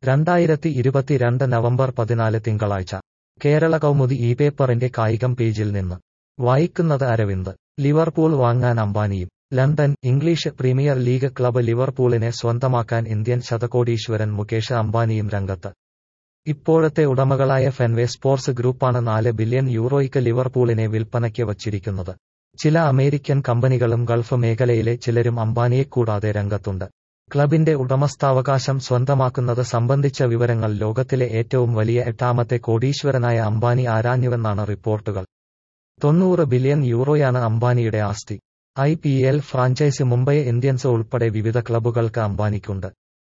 രണ്ടായിരത്തി ഇരുപത്തിരണ്ട് നവംബർ പതിനാല് തിങ്കളാഴ്ച കേരള കൗമുദി ഈ പേപ്പറിന്റെ കായികം പേജിൽ നിന്ന് വായിക്കുന്നത് അരവിന്ദ് ലിവർപൂൾ വാങ്ങാൻ അംബാനിയും London English premier league club ലിവർപൂളിനെ സ്വന്തമാക്കാൻ ഇന്ത്യൻ ശതകോടീശ്വരൻ മുകേഷ് അംബാനിയും രംഗത്ത് ഇപ്പോഴത്തെ ഉടമകളായ ഫെൻവേ സ്പോർട്സ് ഗ്രൂപ്പാണ് നാല് ബില്യൺ യൂറോയ്ക്ക് ലിവർപൂളിനെ വിൽപ്പനയ്ക്ക് വച്ചിരിക്കുന്നത് ചില അമേരിക്കൻ കമ്പനികളും ഗൾഫ് മേഖലയിലെ ചിലരും അംബാനിയെ കൂടാതെ രംഗത്തുണ്ട് ക്ലബിന്റെ ഉടമസ്ഥാവകാശം സ്വന്തമാക്കുന്നത് സംബന്ധിച്ച വിവരങ്ങൾ ലോകത്തിലെ ഏറ്റവും വലിയ എട്ടാമത്തെ കോടീശ്വരനായ അംബാനി ആരാഞ്ഞുവെന്നാണ് റിപ്പോർട്ടുകൾ തൊണ്ണൂറ് ബില്യൺ യൂറോയാണ് അംബാനിയുടെ ആസ്തി I P L franchise Mumbai Indians ഉൾപ്പെടെ വിവിധ ക്ലബ്ബുകൾക്ക് അംബാനിക്കുണ്ട്